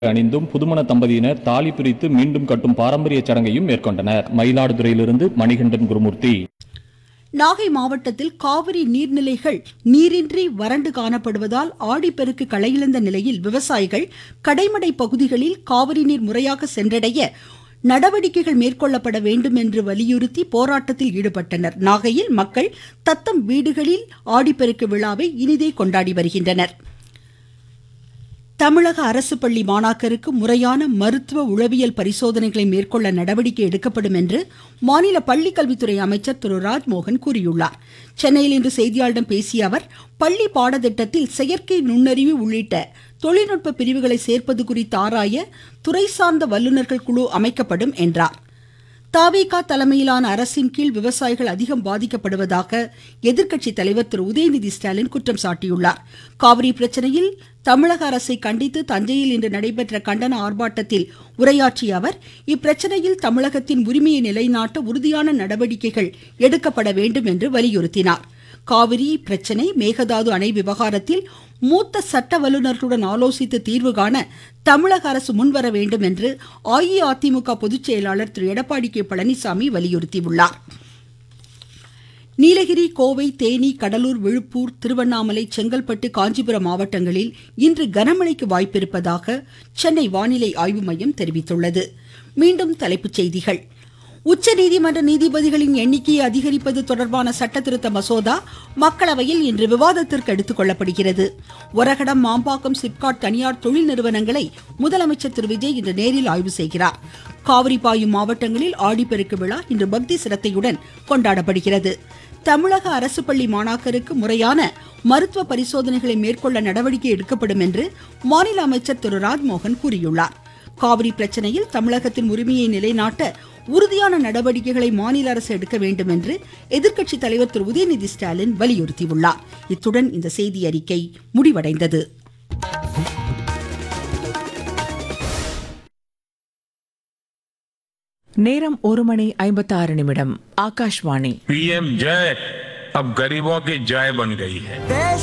அணிந்தும் புதுமண தம்பதியினர் தாலி பிரித்து மீண்டும் கட்டும் பாரம்பரிய சடங்கையும் மேற்கொண்டனர் மயிலாடுதுறையிலிருந்து மணிகண்டன் குருமூர்த்தி நாகை மாவட்டத்தில் காவிரி நீர்நிலைகள் நீரின்றி வறண்டு காணப்படுவதால் ஆடிப்பெருக்கு களையிழந்த நிலையில் விவசாயிகள் கடைமடை பகுதிகளில் காவிரி நீர் முறையாக சென்றடைய நடவடிக்கைகள் மேற்கொள்ளப்பட வேண்டும் என்று வலியுறுத்தி போராட்டத்தில் ஈடுபட்டனர் நாகையில் மக்கள் தத்தம் வீடுகளில் ஆடிப்பெருக்கு விழாவை இனிதே கொண்டாடி வருகின்றனர் தமிழக அரசு பள்ளி மாணாக்கருக்கு முறையான மருத்துவ உளவியல் பரிசோதனைகளை மேற்கொள்ள நடவடிக்கை எடுக்கப்படும் என்று மாநில பள்ளிக்கல்வித்துறை அமைச்சர் திரு ராஜ்மோகன் கூறியுள்ளார் சென்னையில் இன்று செய்தியாளர்களிடம் பேசிய அவர் பள்ளி பாடத்திட்டத்தில் செயற்கை நுண்ணறிவு உள்ளிட்ட தொழில்நுட்ப பிரிவுகளை சேர்ப்பது குறித்து ஆராய துறை சார்ந்த வல்லுநர்கள் குழு அமைக்கப்படும் என்றார் தாவேகா தலைமையிலான அரசின் கீழ் விவசாயிகள் அதிகம் பாதிக்கப்படுவதாக எதிர்க்கட்சி தலைவர் திரு உதயநிதி ஸ்டாலின் குற்றம் சாட்டியுள்ளார் காவிரி பிரச்சனையில் தமிழக அரசை கண்டித்து தஞ்சையில் இன்று நடைபெற்ற கண்டன ஆர்ப்பாட்டத்தில் உரையாற்றிய அவர் இப்பிரச்சனையில் தமிழகத்தின் உரிமையை நிலைநாட்ட உறுதியான நடவடிக்கைகள் எடுக்கப்பட வேண்டும் என்று வலியுறுத்தினார் காவிரி பிரச்சனை மேகதாது அணை விவகாரத்தில் மூத்த சட்ட வல்லுநர்களுடன் ஆலோசித்து தீர்வு காண தமிழக அரசு முன்வர வேண்டும் என்று அஇஅதிமுக பொதுச் செயலாளர் திரு எடப்பாடி கே பழனிசாமி வலியுறுத்தியுள்ளார் நீலகிரி கோவை தேனி கடலூர் விழுப்பூர் திருவண்ணாமலை செங்கல்பட்டு காஞ்சிபுரம் மாவட்டங்களில் இன்று கனமழைக்கு வாய்ப்பிருப்பதாக சென்னை வானிலை ஆய்வு மையம் தெரிவித்துள்ளது மீண்டும் தலைப்புச் செய்திகள் உச்சநீதிமன்ற நீதிபதிகளின் எண்ணிக்கையை அதிகரிப்பது தொடர்பான சட்டத்திருத்த மசோதா மக்களவையில் இன்று விவாதத்திற்கு எடுத்துக் கொள்ளப்படுகிறது ஒரகடம் மாம்பாக்கம் சிப்காட் தனியார் தொழில் நிறுவனங்களை முதலமைச்சர் திரு விஜய் இன்று நேரில் ஆய்வு செய்கிறார் காவிரி பாயும் மாவட்டங்களில் ஆடிப்பெருக்கு விழா இன்று பக்தி சிரத்தையுடன் கொண்டாடப்படுகிறது தமிழக அரசு பள்ளி மாணாக்கருக்கு முறையான மருத்துவ பரிசோதனைகளை மேற்கொள்ள நடவடிக்கை எடுக்கப்படும் என்று மாநில அமைச்சர் திரு ராஜ்மோகன் கூறியுள்ளார் காவிரி பிரச்சனையில் தமிழகத்தின் உரிமையை நிலைநாட்ட உறுதியான நடவடிக்கைகளை மாநில அரசு எடுக்க வேண்டும் என்று எதிர்க்கட்சி தலைவர் திரு உதயநிதி ஸ்டாலின் வலியுறுத்தியுள்ளார் இத்துடன் இந்த செய்தி அறிக்கை முடிவடைந்தது நேரம் ஒரு மணி ஐம்பத்தாறு நிமிடம் ஆகாஷ்வாணி पीएम जय अब गरीबों की जय बन गई है